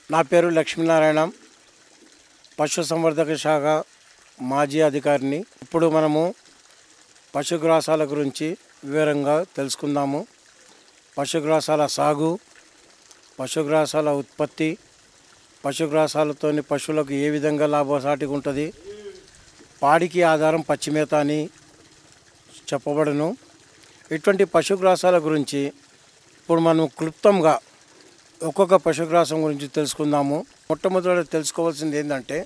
నా పేరు లక్ష్మీనారాయణ పశుసంవర్ధక శాఖ మాజీ అధికారిని ఇప్పుడు మనము పశుగ్రాసాల గురించి వివరంగా తెలుసుకుందాము పశుగ్రాసాల సాగు పశుగ్రాసాల ఉత్పత్తి పశుగ్రాసాలతోని పశువులకు ఏ విధంగా లాభసాటిగా ఉంటుంది పాడికి ఆధారం పచ్చిమేత అని చెప్పబడును ఇటువంటి పశుగ్రాసాల గురించి ఇప్పుడు మనం క్లుప్తంగా ఒక్కొక్క పశుగ్రాసం గురించి తెలుసుకుందాము మొట్టమొదట తెలుసుకోవాల్సింది ఏంటంటే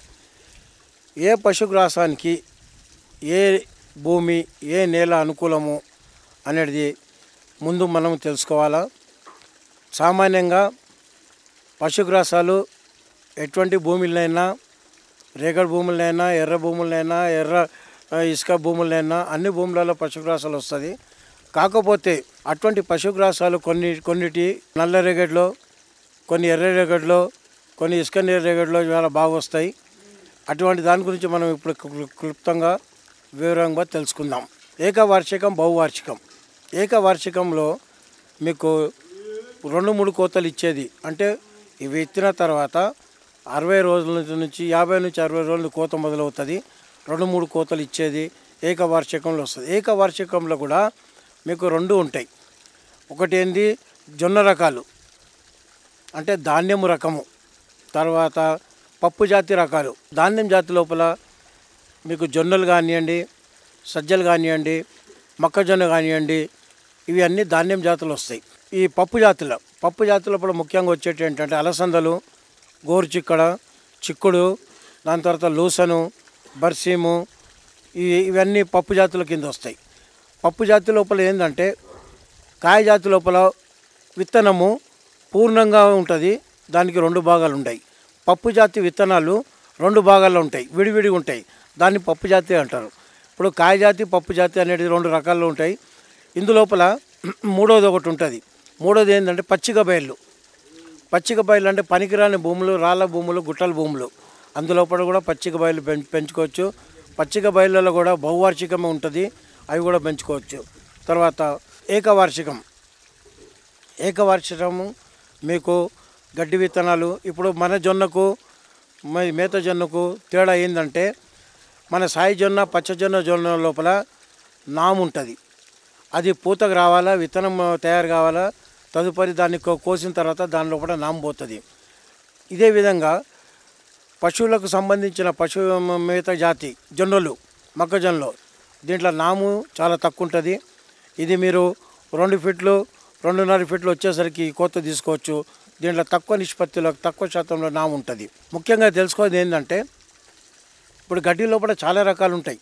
ఏ పశుగ్రాసానికి ఏ భూమి ఏ నేల అనుకూలము అనేది ముందు మనం తెలుసుకోవాలా సామాన్యంగా పశుగ్రాసాలు ఎటువంటి భూములైనా రేగడి భూములైనా ఎర్ర భూములైనా ఎర్ర ఆ, ఇసుక భూములైనా అన్ని భూములలో పశుగ్రాసాలు వస్తుంది కాకపోతే అటువంటి పశుగ్రాసాలు కొన్ని కొన్నిటి నల్ల రేగడిలో కొన్ని ఎర్ర రేగడిలో కొన్ని ఇసుక నీరు రేగడిలో చాలా బాగా వస్తాయి అటువంటి దాని గురించి మనం ఇప్పుడు క్లు- క్లుప్తంగా వివరంగా తెలుసుకుందాం ఏకవార్షికం బహువార్షికం ఏకవార్షికంలో మీకు రెండు మూడు కోతలు ఇచ్చేది అంటే ఇవి ఎత్తిన తర్వాత అరవై రోజుల నుంచి యాభై నుంచి అరవై రోజులు కోత మొదలవుతుంది రెండు మూడు కోతలు ఇచ్చేది ఏకవార్షికంలో వస్తుంది ఏకవార్షికంలో కూడా మీకు రెండు ఉంటాయి ఒకటి ఏంది జొన్న రకాలు అంటే ధాన్యము రకము తర్వాత పప్పు జాతి రకాలు ధాన్యం జాతి లోపల మీకు జొన్నలు కానివ్వండి సజ్జలు కానివ్వండి మొక్కజొన్న కానివ్వండి ఇవి అన్నీ ధాన్యం జాతులు వస్తాయి ఈ పప్పు జాతుల పప్పు జాతుల లోపల ముఖ్యంగా వచ్చేటి ఏంటంటే అలసందలు గోరుచిక్కడ చిక్కుడు దాని తర్వాత లూసను బర్సీము ఇవి ఇవన్నీ పప్పు జాతుల కింద వస్తాయి పప్పు జాతి లోపల ఏంటంటే కాయ జాతి లోపల విత్తనము పూర్ణంగా ఉంటుంది దానికి రెండు భాగాలు ఉంటాయి పప్పు జాతి విత్తనాలు రెండు భాగాల్లో ఉంటాయి విడివిడిగా ఉంటాయి దాన్ని పప్పు జాతి అంటారు ఇప్పుడు కాయ జాతి పప్పు జాతి అనేది రెండు రకాల్లో ఉంటాయి ఇందులోపల మూడోది ఒకటి ఉంటుంది మూడోది ఏంటంటే పచ్చిక బయళ్ళు పచ్చిక బయలు అంటే పనికిరాని భూములు రాళ్ళ భూములు గుట్టల భూములు అందులోపల కూడా పచ్చిక బయలు పెం పెంచుకోవచ్చు పచ్చిక బయళ్ళలో కూడా బహువార్షికమే ఉంటుంది అవి కూడా పెంచుకోవచ్చు తర్వాత ఏకవార్షికం ఏకవార్షికము మీకు గడ్డి విత్తనాలు ఇప్పుడు మన జొన్నకు మ- మేత జొన్నకు తేడా ఏంటంటే మన సాయి జొన్న పచ్చజొన్న జొన్న లోపల నాము ఉంటుంది అది పూతకు రావాలా విత్తనం తయారు కావాలా తదుపరి దాన్ని కో- కోసిన తర్వాత దాని లోపల నాము పోతుంది ఇదే విధంగా పశువులకు సంబంధించిన పశు మేత జాతి జొన్నలు మొక్కజొన్నలు దీంట్లో నాము చాలా తక్కువ ఉంటుంది ఇది మీరు రెండు ఫీట్లు రెండున్నర ఫీట్లు వచ్చేసరికి కోత తీసుకోవచ్చు దీంట్లో తక్కువ నిష్పత్తిలో తక్కువ శాతంలో నాము ఉంటుంది ముఖ్యంగా తెలుసుకోవద్దు ఏంటంటే ఇప్పుడు గడ్డి లోపల చాలా రకాలు ఉంటాయి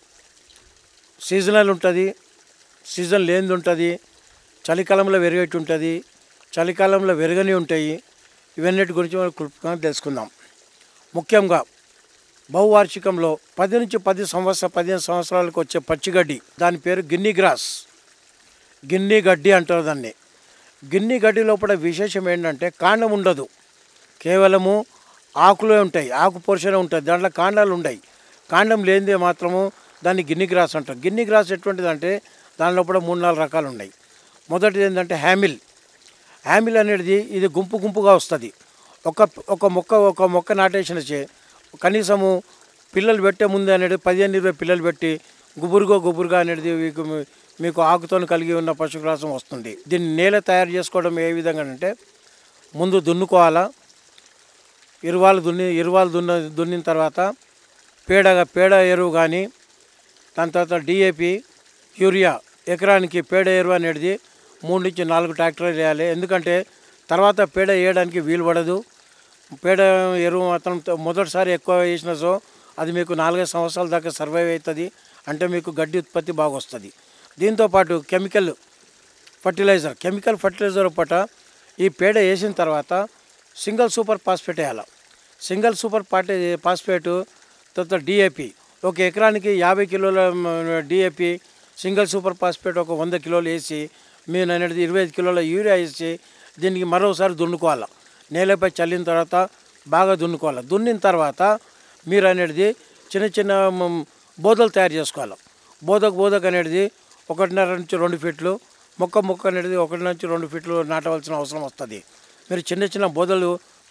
సీజనల్ ఉంటుంది సీజన్ లేనిది ఉంటుంది చలికాలంలో పెరిగేటి ఉంటుంది చలికాలంలో పెరగని ఉంటాయి ఇవన్నిటి గురించి మనం క్లుప్తంగా తెలుసుకుందాం ముఖ్యంగా బహువార్షికంలో పది నుంచి పది సంవత్సర పదిహేను సంవత్సరాలకు వచ్చే పచ్చిగడ్డి దాని పేరు గిన్ని గ్రాస్ గిన్ని గడ్డి అంటారు దాన్ని గిన్ని గడ్డి లోపల విశేషం ఏంటంటే కాండం ఉండదు కేవలము ఆకులే ఉంటాయి ఆకు పోర్షన్ ఉంటుంది దాంట్లో కాండాలు ఉంటాయి కాండం లేనిదే మాత్రము దాన్ని గిన్ని గ్రాస్ అంటారు గిన్ని గ్రాస్ ఎటువంటిది అంటే దాని లోపల మూడు నాలుగు రకాలు ఉన్నాయి మొదటిది ఏంటంటే హ్యామిల్ హ్యామిల్ అనేది ఇది గుంపు గుంపుగా వస్తుంది ఒక ఒక మొక్క ఒక మొక్క నాటేసిన చే కనీసము పిల్లలు పెట్టే ముందు అనేది పదిహేను ఇరవై పిల్లలు పెట్టి గుబురుగా గుబురుగా అనేది మీకు మీకు ఆకుతో కలిగి ఉన్న పశుగ్రాసం వస్తుంది దీన్ని నేల తయారు చేసుకోవడం ఏ విధంగా అంటే ముందు దున్నుకోవాలా ఇరువాలు దున్ని ఇరువాలు దున్న దున్నిన తర్వాత పేడగా పేడ ఎరువు కానీ దాని తర్వాత డిఏపి యూరియా ఎకరానికి పేడ ఎరువు అనేది మూడు నుంచి నాలుగు ట్రాక్టర్లు వేయాలి ఎందుకంటే తర్వాత పేడ వేయడానికి వీలు పడదు పేడ ఎరువు మాత్రం త- మొదటిసారి ఎక్కువ వేసిన సో అది మీకు నాలుగైదు సంవత్సరాల దాకా సర్వైవ్ అవుతుంది అంటే మీకు గడ్డి ఉత్పత్తి బాగా వస్తుంది దీంతోపాటు కెమికల్ ఫర్టిలైజర్ కెమికల్ ఫర్టిలైజర్ పట ఈ పేడ వేసిన తర్వాత సింగిల్ సూపర్ ఫాస్ఫేట్ వేయాలి సింగిల్ సూపర్ పాటే ఫాస్ఫేట్ తర్వాత డిఏపి ఒక ఎకరానికి యాభై కిలోల డిఏపి సింగిల్ సూపర్ ఫాస్ఫేట్ ఒక వంద కిలోలు వేసి మీరు అనేది ఇరవై ఐదు కిలోల యూరియా వేసి దీనికి మరోసారి దున్నుకోవాలి నేలపై చల్లిన తర్వాత బాగా దున్నుకోవాలి దున్నిన తర్వాత మీరు అనేది చిన్న చిన్న మ్, బోదలు తయారు చేసుకోవాలి బోధకు బోధకు అనేది ఒకటిన్నర నుంచి రెండు ఫీట్లు మొక్క మొక్క అనేది ఒకటి నుంచి రెండు ఫీట్లు నాటవలసిన అవసరం వస్తుంది మీరు చిన్న చిన్న బోదలు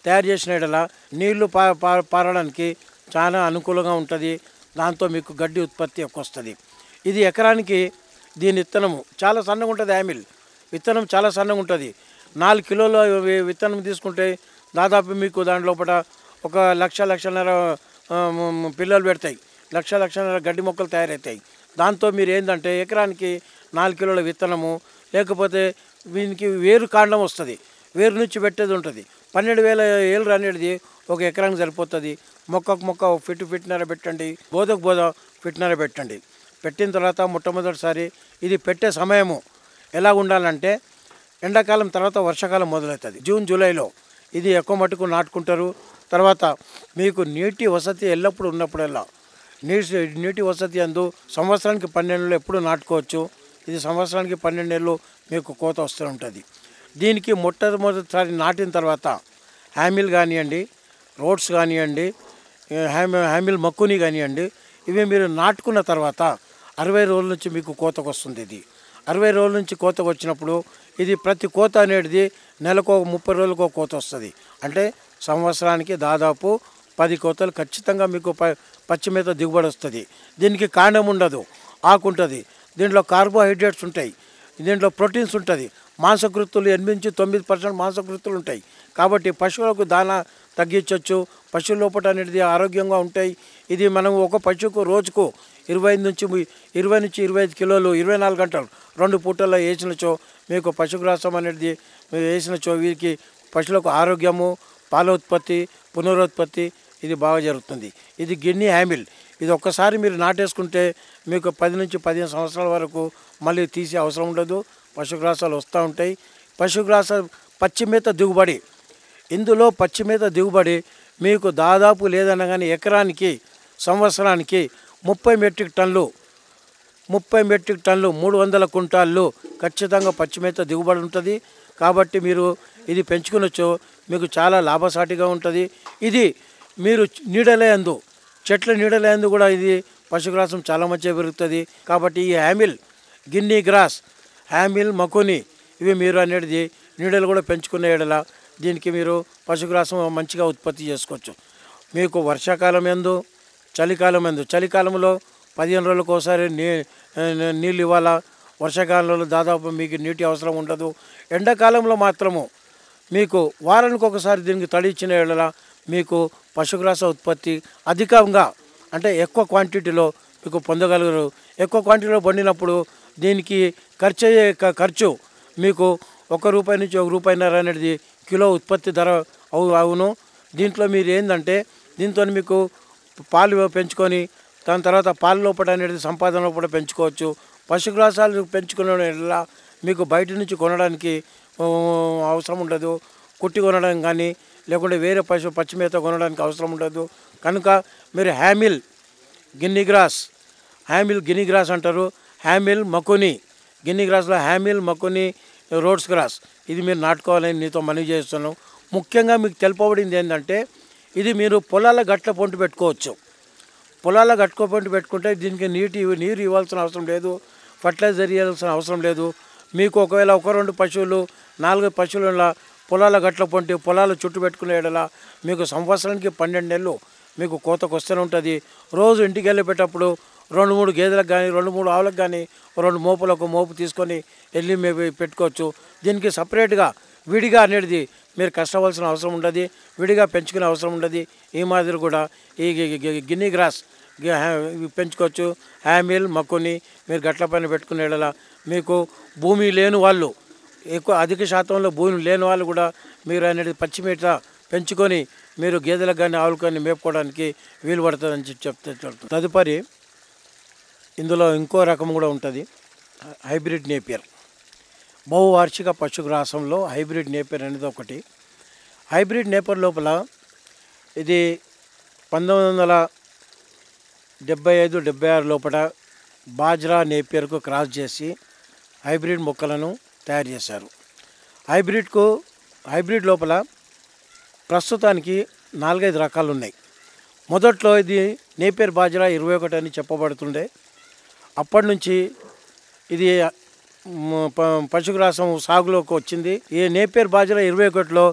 తయారు చేసిన ఎడల నీళ్లు పా పా- పారడానికి చాలా అనుకూలంగా ఉంటుంది దాంతో మీకు గడ్డి ఉత్పత్తి ఎక్కువ వస్తుంది ఇది ఎకరానికి దీని విత్తనము చాలా సన్నగా ఉంటుంది యామిల్ విత్తనం చాలా సన్నగా ఉంటుంది నాలుగు కిలోల వి- విత్తనం తీసుకుంటే దాదాపు మీకు దాని లోపల ఒక లక్ష లక్షన్నర ఆ, మ- మ- పిల్లలు పెడతాయి లక్ష లక్షన్నర గడ్డి మొక్కలు తయారవుతాయి దాంతో మీరు ఏంటంటే ఎకరానికి నాలుగు కిలోల విత్తనము లేకపోతే దీనికి వేరు కాండం వస్తుంది వేరు నుంచి పెట్టేది ఉంటుంది పన్నెండు వేల ఏళ్ళు అనేది ఒక ఎకరానికి సరిపోతుంది మొక్కకు మొక్క ఒక ఫిట్ ఫిట్నర పెట్టండి బోధకు బోధ ఫిట్నర పెట్టండి పెట్టిన తర్వాత మొట్టమొదటిసారి ఇది పెట్టే సమయము ఎలా ఉండాలంటే ఎండాకాలం తర్వాత వర్షాకాలం మొదలవుతుంది జూన్ జూలైలో ఇది ఎక్కువ మటుకు నాటుకుంటారు తర్వాత మీకు నీటి వసతి ఎల్లప్పుడూ ఉన్నప్పుడల్లా నీటి నీటి వసతి అందు సంవత్సరానికి పన్నెండు నెలలు ఎప్పుడు నాటుకోవచ్చు ఇది సంవత్సరానికి పన్నెండు నెలలు మీకు కోత వస్తూ ఉంటుంది దీనికి మొట్టమొదటిసారి నాటిన తర్వాత హ్యామిల్ కానివ్వండి రోడ్స్ కానివ్వండి హ్యామి హ్యామిల్ మక్కుని కానివ్వండి ఇవి మీరు నాటుకున్న తర్వాత అరవై రోజుల నుంచి మీకు కోతకు వస్తుంది ఇది అరవై రోజుల నుంచి కోతకు వచ్చినప్పుడు ఇది ప్రతి కోత అనేది నెలకు ఒక ముప్పై రోజులకు ఒక కోత వస్తుంది అంటే సంవత్సరానికి దాదాపు పది కోతలు ఖచ్చితంగా మీకు ప పచ్చి మేత దిగుబడి వస్తుంది దీనికి కాండం ఉండదు ఆకు ఉంటుంది దీంట్లో కార్బోహైడ్రేట్స్ ఉంటాయి దీంట్లో ప్రోటీన్స్ ఉంటుంది మాంసకృతులు ఎనిమిది నుంచి తొమ్మిది పర్సెంట్ మాంసకృతులు ఉంటాయి కాబట్టి పశువులకు దానా తగ్గించవచ్చు పశువుల లోపల అనేది ఆరోగ్యంగా ఉంటాయి ఇది మనం ఒక పశువుకు రోజుకు ఇరవై ఐదు నుంచి ము- ఇరవై నుంచి ఇరవై ఐదు కిలోలు ఇరవై నాలుగు గంటలు రెండు పూటల్లో వేసినచో మీకు పశుగ్రాసం అనేది మీరు వేసినచో వీరికి పశువులకు ఆరోగ్యము పాల ఉత్పత్తి పునరుత్పత్తి ఇది బాగా జరుగుతుంది ఇది గిన్ని హ్యామిల్ ఇది ఒక్కసారి మీరు నాటేసుకుంటే మీకు పది నుంచి పదిహేను సంవత్సరాల వరకు మళ్ళీ తీసే అవసరం ఉండదు పశుగ్రాసాలు వస్తూ ఉంటాయి పశుగ్రాస పచ్చి మేత దిగుబడి ఇందులో పచ్చి మేత దిగుబడి మీకు దాదాపు లేదన్నా కానీ ఎకరానికి సంవత్సరానికి ముప్పై మెట్రిక్ టన్లు ముప్పై మెట్రిక్ టన్లు మూడు వందల కుంటాళ్ళు ఖచ్చితంగా పచ్చిమేత దిగుబడి ఉంటుంది కాబట్టి మీరు ఇది పెంచుకునొచ్చు మీకు చాలా లాభసాటిగా ఉంటుంది ఇది మీరు నీడలేందు చెట్ల నీడలేందు కూడా ఇది పశుగ్రాసం చాలా మంచిగా పెరుగుతుంది కాబట్టి ఈ హ్యామిల్ గిన్నీ గ్రాస్ హ్యామిల్ మకుని ఇవి మీరు అనేది నీడలు కూడా పెంచుకునే ఎడల దీనికి మీరు పశుగ్రాసం మంచిగా ఉత్పత్తి చేసుకోవచ్చు మీకు వర్షాకాలం ఎందు చలికాలం ఎందు చలికాలంలో పదిహేను రోజులకు ఒకసారి నీ నీ- నీళ్ళు ఇవ్వాలా వర్షాకాలంలో దాదాపు మీకు నీటి అవసరం ఉండదు ఎండాకాలంలో మాత్రము మీకు వారానికి ఒకసారి దీనికి తడి ఇచ్చిన ఎడల మీకు పశుగ్రాస ఉత్పత్తి అధికంగా అంటే ఎక్కువ క్వాంటిటీలో మీకు పొందగలరు ఎక్కువ క్వాంటిటీలో పండినప్పుడు దీనికి ఖర్చు అయ్యే క- ఖర్చు మీకు ఒక రూపాయి నుంచి ఒక రూపాయిన్నర అనేది కిలో ఉత్పత్తి ధర అవు అవును దీంట్లో మీరు ఏంటంటే దీంతో మీకు పాలు పెంచుకొని దాని తర్వాత పాల లోపల అనేది సంపాదన లోపల పెంచుకోవచ్చు పశుగ్రాసాలు పెంచుకునే వల్ల మీకు బయట నుంచి కొనడానికి ఆ, అవసరం ఉండదు కుట్టి కొనడం కానీ లేకుంటే వేరే పశు పచ్చిమేత కొనడానికి అవసరం ఉండదు కనుక మీరు హ్యామిల్ గిన్ని గ్రాస్ హ్యామిల్ గిని గ్రాస్ అంటారు హ్యామిల్ మకుని గిన్ని గ్రాస్లో హ్యామిల్ మకుని రోడ్స్ గ్రాస్ ఇది మీరు నాటుకోవాలని నీతో మనవి చేస్తున్నాను ముఖ్యంగా మీకు తెలుపబడింది ఏంటంటే ఇది మీరు పొలాల గట్ల పొంటు పెట్టుకోవచ్చు పొలాల గట్టుకోపంటి పెట్టుకుంటే దీనికి నీటి నీరు ఇవ్వాల్సిన అవసరం లేదు ఫర్టిలైజర్ ఇవ్వాల్సిన అవసరం లేదు మీకు ఒకవేళ ఒక రెండు పశువులు నాలుగు పశువుల పొలాల గట్ల పొంటి పొలాలు చుట్టూ పెట్టుకునే ఎడల మీకు సంవత్సరానికి పన్నెండు నెలలు మీకు కోతకు వస్తూనే ఉంటుంది రోజు ఇంటికి వెళ్ళేటప్పుడు రెండు మూడు గేదెలకు కానీ రెండు మూడు ఆవులకు కానీ రెండు మోపులకు మోపు తీసుకొని వెళ్ళి మేము పెట్టుకోవచ్చు దీనికి సపరేట్గా విడిగా అనేది మీరు కష్టవలసిన అవసరం ఉండదు విడిగా పెంచుకునే అవసరం ఉండదు ఈ మాదిరి కూడా ఈ గి- గి- గిన్నీ గ్రాస్ గి- హ్యా- ఇవి పెంచుకోవచ్చు హ్యామిల్ మక్కుని మీరు గట్ల పైన పెట్టుకునే యెడల మీకు భూమి లేని వాళ్ళు ఎక్కువ అధిక శాతంలో భూమి లేని వాళ్ళు కూడా మీరు అనేది పచ్చిమీట పెంచుకొని మీరు గేదెలకు కానీ ఆవులకు కానీ మేపుకోవడానికి వీలు పడుతుందని చెప్పి చెప్తే చెప్తాను. తదుపరి ఇందులో ఇంకో రకం కూడా ఉంటుంది హైబ్రిడ్ నేపియర్ బహువార్షిక పశుగ్రాసంలో హైబ్రిడ్ నేపియర్ అనేది ఒకటి హైబ్రిడ్ నేపర్ లోపల ఇది పంతొమ్మిది వందల డెబ్బై ఐదు డెబ్బై ఆరు లోపల బాజ్రా నేపియర్కు క్రాస్ చేసి హైబ్రిడ్ మొక్కలను తయారు చేశారు హైబ్రిడ్కు హైబ్రిడ్ లోపల ప్రస్తుతానికి నాలుగైదు రకాలు ఉన్నాయి మొదట్లో ఇది నేపియర్ బాజ్రా ఇరవై ఒకటి అని చెప్పబడుతుండే అప్పటి నుంచి ఇది మ్, ప- పశుగ్రాసం సాగులోకి వచ్చింది ఈ నేపియర్ బాజ్రా ఇరవై ఒకటిలో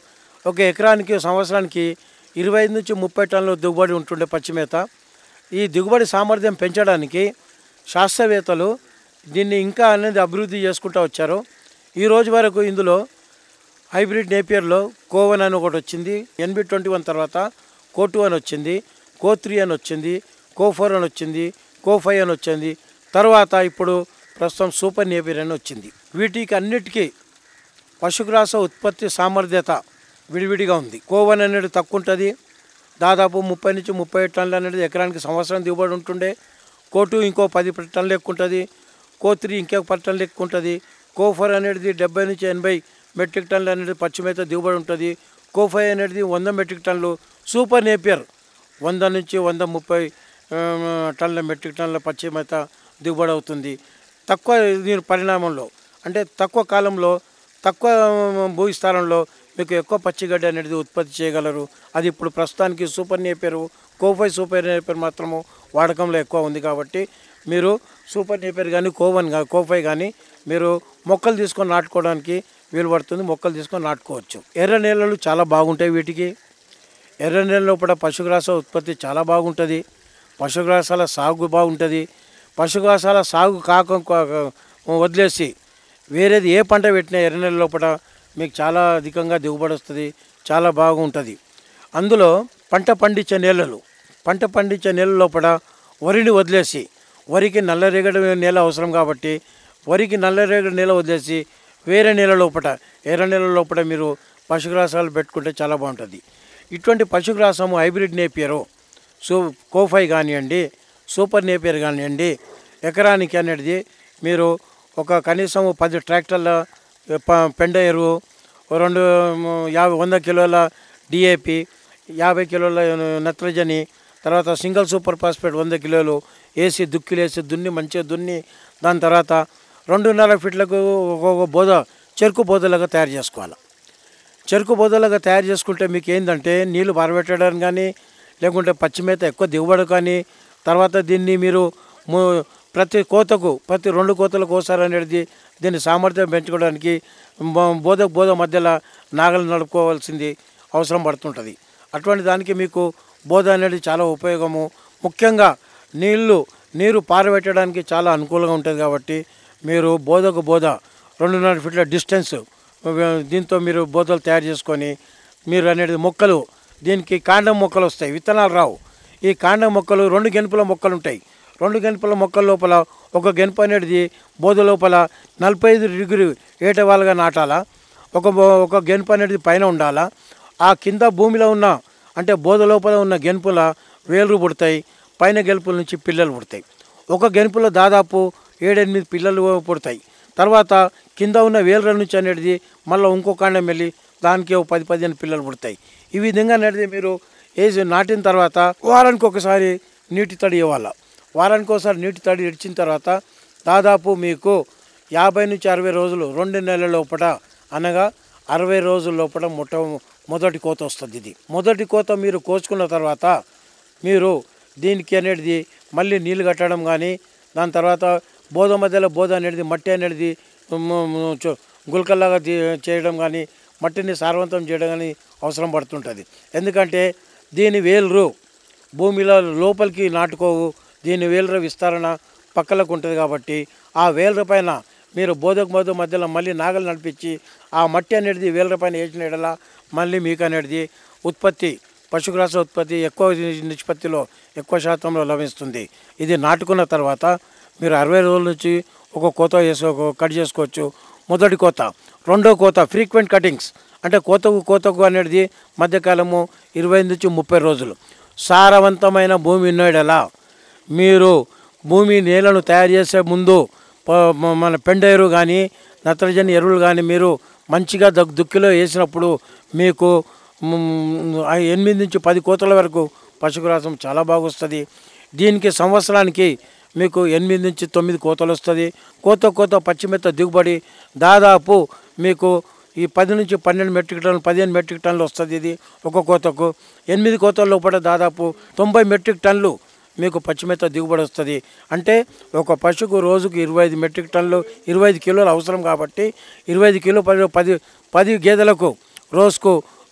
ఒక ఎకరానికి సంవత్సరానికి ఇరవై ఐదు నుంచి ముప్పై టన్నుల దిగుబడి ఉంటుండే పచ్చి మేత ఈ దిగుబడి సామర్థ్యం పెంచడానికి శాస్త్రవేత్తలు దీన్ని ఇంకా అనేది అభివృద్ధి చేసుకుంటూ వచ్చారు ఈ రోజు వరకు ఇందులో హైబ్రిడ్ నేపియర్లో కోవన్ అని ఒకటి వచ్చింది ఎన్బి ట్వంటీ వన్ తర్వాత కో టూ అని వచ్చింది కో త్రీ అని వచ్చింది కో ఫోర్ అని వచ్చింది కో ఫైవ్ అని వచ్చింది తర్వాత ఇప్పుడు ప్రస్తుతం సూపర్ నేపియర్ అని వచ్చింది వీటికి అన్నిటికీ పశుగ్రాస ఉత్పత్తి సామర్థ్యత విడివిడిగా ఉంది కోవన్ అనేది తక్కువ ఉంటుంది దాదాపు ముప్పై నుంచి ముప్పై టన్నులు అనేది ఎకరానికి సంవత్సరం దిగుబడి ఉంటుండే కోటు ఇంకో పది టన్నులు ఎక్కువ ఉంటుంది కో త్రీ ఇంకో పది టన్నులు ఎక్కువ ఉంటుంది కో ఫోర్ అనేది డెబ్బై నుంచి ఎనభై మెట్రిక్ టన్నులు అనేది పచ్చిమేత దిగుబడి ఉంటుంది కో ఫైవ్ అనేది వంద మెట్రిక్ టన్నులు సూపర్ నేపియర్ వంద నుంచి వంద ముప్పై ఆ, టన్నుల మెట్రిక్ టన్నుల పచ్చి మేత దిగుబడి అవుతుంది తక్కువ దీని పరిణామంలో అంటే తక్కువ కాలంలో తక్కువ భూస్థానంలో మీకు ఎక్కువ పచ్చిగడ్డి అనేది ఉత్పత్తి చేయగలరు అది ఇప్పుడు ప్రస్తుతానికి సూపర్ నేపేరు కోఫై సూపర్ నేపేరు మాత్రము వాడకంలో ఎక్కువ ఉంది కాబట్టి మీరు సూపర్ నేపేరు కానీ కోవన్ కానీ కోఫై కానీ మీరు మొక్కలు తీసుకొని నాటుకోవడానికి వీలు పడుతుంది మొక్కలు తీసుకొని నాటుకోవచ్చు ఎర్ర నేలలు చాలా బాగుంటాయి వీటికి ఎర్ర నేల లోపల పశుగ్రాస ఉత్పత్తి చాలా బాగుంటుంది పశుగ్రాసాల సాగు బాగుంటుంది పశుగ్రాసాల సాగు కాక కా- వదిలేసి వేరేది ఏ పంట పెట్టినా ఎర్ర నెల లోపల మీకు చాలా అధికంగా దిగుబడి వస్తుంది చాలా బాగుంటుంది అందులో పంట పండించే నేలలు పంట పండించే నేల లోపల వరిని వదిలేసి వరికి నల్లరేగడి నేల అవసరం కాబట్టి వరికి నల్లరేగడి నేల వదిలేసి వేరే నేల లోపల ఎర్ర నేల లోపల మీరు పశుగ్రాసాలు పెట్టుకుంటే చాలా బాగుంటుంది ఇటువంటి పశుగ్రాసము హైబ్రిడ్ నేపియరు సో కోఫై కానివ్వండి సూపర్ నేపియర్ కానివ్వండి ఎకరానికి అనేది మీరు ఒక కనీసం పది ట్రాక్టర్ల ప- పెండ ఎరువు ఓ రెండు మ్, యాభై వంద కిలోల డిఏపి యాభై కిలోల నత్రజని తర్వాత సింగిల్ సూపర్ ఫాస్ఫేట్ వంద కిలోలు వేసి దుక్కిలు వేసి దున్ని మంచిగా దున్ని దాని తర్వాత రెండున్నర ఫీట్లకు ఒక్కొక్క బోధ చెరుకు బోధలాగా తయారు చేసుకోవాలి చెరుకు బోధలుగా తయారు చేసుకుంటే మీకు ఏంటంటే నీళ్లు పారబెట్టడానికి కానీ లేకుంటే పచ్చిమేత ఎక్కువ దిగుబడి కానీ తర్వాత దీన్ని మీరు ము- ప్రతి కోతకు ప్రతి రెండు కోతలకు ఒకసారి అనేది దీన్ని సామర్థ్యం పెంచుకోవడానికి బో- బోధకు బోధ మధ్యలో నాగలు నడుపుకోవాల్సింది అవసరం పడుతుంటుంది అటువంటి దానికి మీకు బోధ అనేది చాలా ఉపయోగము ముఖ్యంగా నీళ్లు నీరు పారబెట్టడానికి చాలా అనుకూలంగా ఉంటుంది కాబట్టి మీరు బోధకు బోధ రెండున్నర ఫీట్ల డిస్టెన్స్ దీంతో మీరు బోధలు తయారు చేసుకొని మీరు అనేది మొక్కలు దీనికి కాండం మొక్కలు వస్తాయి విత్తనాలు రావు ఈ కాండం మొక్కలు రెండు గెనుపుల మొక్కలు ఉంటాయి రెండు గెనుపుల మొక్కల లోపల ఒక గెనుపు అనేది బోధ లోపల నలభై ఐదు డిగ్రీ ఏటవాలుగా నాటాలా ఒక బో- ఒక గెనుపు అనేది పైన ఉండాలా ఆ కింద భూమిలో ఉన్న అంటే బోధ లోపల ఉన్న గెనుపుల వేలు పుడతాయి పైన గెలుపుల నుంచి పిల్లలు పుడతాయి ఒక గెనుపులో దాదాపు ఏడెనిమిది పిల్లలు పుడతాయి తర్వాత కింద ఉన్న వేలర నుంచి అనేది మళ్ళీ ఇంకో కాండం వెళ్ళి దానికి ఒక పది పదిహేను పిల్లలు పుడతాయి ఈ విధంగా అనేది మీరు వేసి నాటిన తర్వాత వారానికి ఒకసారి నీటి తడి ఇవ్వాలి వారానికి ఒకసారి నీటి తడి ఇచ్చిన తర్వాత దాదాపు మీకు యాభై నుంచి అరవై రోజులు రెండు నెలల లోపల అనగా అరవై రోజుల లోపల మొట్ట మొదటి కోత వస్తుంది ఇది మొదటి కోత మీరు కోసుకున్న తర్వాత మీరు దీనికి అనేది మళ్ళీ నీళ్ళు కట్టడం కానీ దాని తర్వాత బోధ మధ్యలో బోధ అనేది మట్టి అనేది మ- మ- చు- గుల్కల్లాగా తీ- చేయడం కానీ మట్టిని సారవంతం చేయడం కానీ అవసరం పడుతుంటుంది ఎందుకంటే దీని వేలురు భూమిలో లోపలికి నాటుకోవు దీని వేలుర విస్తరణ పక్కలకు ఉంటుంది కాబట్టి ఆ వేలుర పైన మీరు బోధకు బోధ మధ్యలో మళ్ళీ నాగలు నడిపించి ఆ మట్టి అనేది వేలుర పైన వేసిన ఎడల మళ్ళీ మీకు అనేది ఉత్పత్తి పశుగ్రాస ఉత్పత్తి ఎక్కువ నిష్పత్తిలో ఎక్కువ శాతంలో లభిస్తుంది ఇది నాటుకున్న తర్వాత మీరు అరవై రోజుల నుంచి ఒక కోత వేసుకో కట్ చేసుకోవచ్చు మొదటి కోత రెండో కోత ఫ్రీక్వెంట్ కటింగ్స్ అంటే కోతకు కోతకు అనేది మధ్యకాలము ఇరవై నుంచి ముప్పై రోజులు సారవంతమైన భూమి ఉన్నడలా మీరు భూమి నేలను తయారు చేసే ముందు ప- మ- మన పెండ ఎరువు కానీ నత్రజని ఎరువులు కానీ మీరు మంచిగా దగ్ దుక్కిలో వేసినప్పుడు మీకు మ్, ఆ ఎనిమిది నుంచి పది కోతల వరకు పశుగ్రాసం చాలా బాగా వస్తుంది దీనికి సంవత్సరానికి మీకు ఎనిమిది నుంచి తొమ్మిది కోతలు వస్తుంది కోత కోత పచ్చిమెత్త దిగుబడి దాదాపు మీకు ఈ పది నుంచి పన్నెండు మెట్రిక్ టన్నులు పదిహేను మెట్రిక్ టన్నులు వస్తుంది ఇది ఒక కోతకు ఎనిమిది కోతల లోపల దాదాపు తొంభై మెట్రిక్ టన్నులు మీకు పచ్చిమెత్త దిగుబడి వస్తుంది అంటే ఒక పశువుకు రోజుకు ఇరవై ఐదు మెట్రిక్ టన్నులు ఇరవై ఐదు కిలోలు అవసరం కాబట్టి ఇరవై ఐదు కిలో పది పది పది గేదెలకు రోజుకు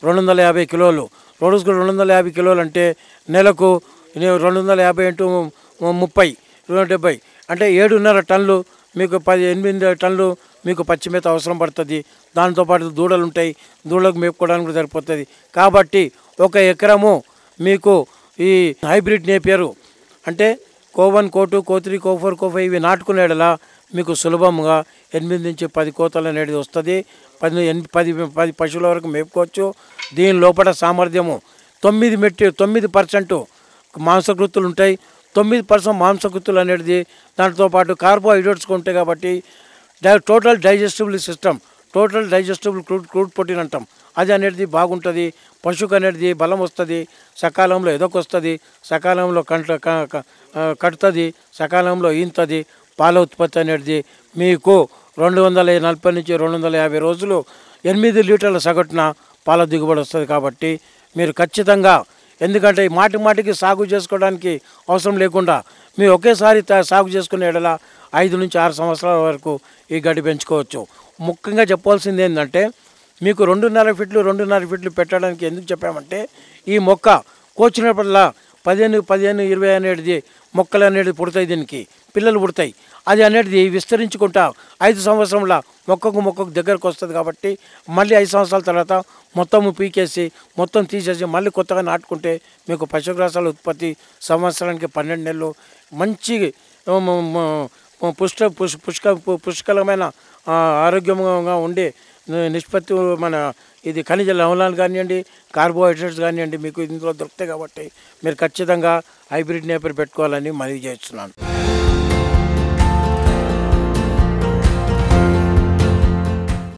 రెండు వందల యాభై కిలోలు రోజుకు రెండు వందల యాభై కిలోలు అంటే నెలకు నే- రెండు వందల యాభై ఇంటూ ము- ముప్పై రెండు డెబ్బై అంటే ఏడున్నర టన్నులు మీకు పది ఎనిమిది టన్నులు మీకు పచ్చి మేత అవసరం పడుతుంది దాంతోపాటు దూడలు ఉంటాయి దూడలకు మేపుకోవడానికి కూడా సరిపోతుంది కాబట్టి ఒక ఎకరము మీకు ఈ హైబ్రిడ్ నేపియరు అంటే కోవన్ కోటు కోత్రి కోఫర్ కోఫ ఇవి నాటుకునేడలా మీకు సులభంగా ఎనిమిది నుంచి పది కోతలు అనేది వస్తుంది పది ఎన్- పది పది పశువుల వరకు మేపుకోవచ్చు దీని లోపల సామర్థ్యము తొమ్మిది మెట్టి తొమ్మిది పర్సెంట్ మాంసకృతులు ఉంటాయి తొమ్మిది పర్సెంట్ మాంసకృతులు అనేది దాంతో పాటు కార్బోహైడ్రేట్స్ ఉంటాయి కాబట్టి డై total digestible system total digestible crude crude protein అంటాం అది అనేది బాగుంటుంది పశువుకు అనేది బలం వస్తుంది సకాలంలో ఎదకొస్తుంది సకాలంలో కంట క- క- ఆ, కడుతుంది సకాలంలో ఈంతది పాల ఉత్పత్తి అనేది మీకు రెండు వందల నలభై నుంచి రెండు వందల యాభై రోజులు ఎనిమిది లీటర్ల సగటున పాల దిగుబడి వస్తుంది కాబట్టి మీరు ఖచ్చితంగా ఎందుకంటే ఈ మాటి మాటికి సాగు చేసుకోవడానికి అవసరం లేకుండా మీరు ఒకేసారి తా- సాగు చేసుకునే ఎడల ఐదు నుంచి ఆరు సంవత్సరాల వరకు ఈ గడ్డి పెంచుకోవచ్చు ముఖ్యంగా చెప్పాల్సింది ఏంటంటే మీకు రెండున్నర ఫీట్లు రెండున్నర ఫీట్లు పెట్టడానికి ఎందుకు చెప్పామంటే ఈ మొక్క కోచినప్పుడల్లా పదిహేను పదిహేను ఇరవై అనేది మొక్కలు అనేది పుడతాయి దీనికి పిల్లలు పుడతాయి అది అనేది విస్తరించుకుంటా ఐదు సంవత్సరంలో మొక్కకు మొక్కకు దగ్గరకు వస్తుంది కాబట్టి మళ్ళీ ఐదు సంవత్సరాల తర్వాత మొత్తము పీకేసి మొత్తం తీసేసి మళ్ళీ కొత్తగా నాటుకుంటే మీకు పశుగ్రాసాల ఉత్పత్తి సంవత్సరానికి పన్నెండు నెలలు మంచి ఆ, మ- మ- పుష్ట పుష్ పుష్క పు- పుష్కలమైన ఆ, ఆరోగ్యంగా ఉండే ని- నిష్పత్తి మన ఇది ఖనిజ లవణాలు కానివ్వండి కార్బోహైడ్రేట్స్ కానివ్వండి మీకు ఇందులో దొరుకుతాయి కాబట్టి మీరు ఖచ్చితంగా హైబ్రిడ్ నేపర్ పెట్టుకోవాలని మనవి చేస్తున్నాను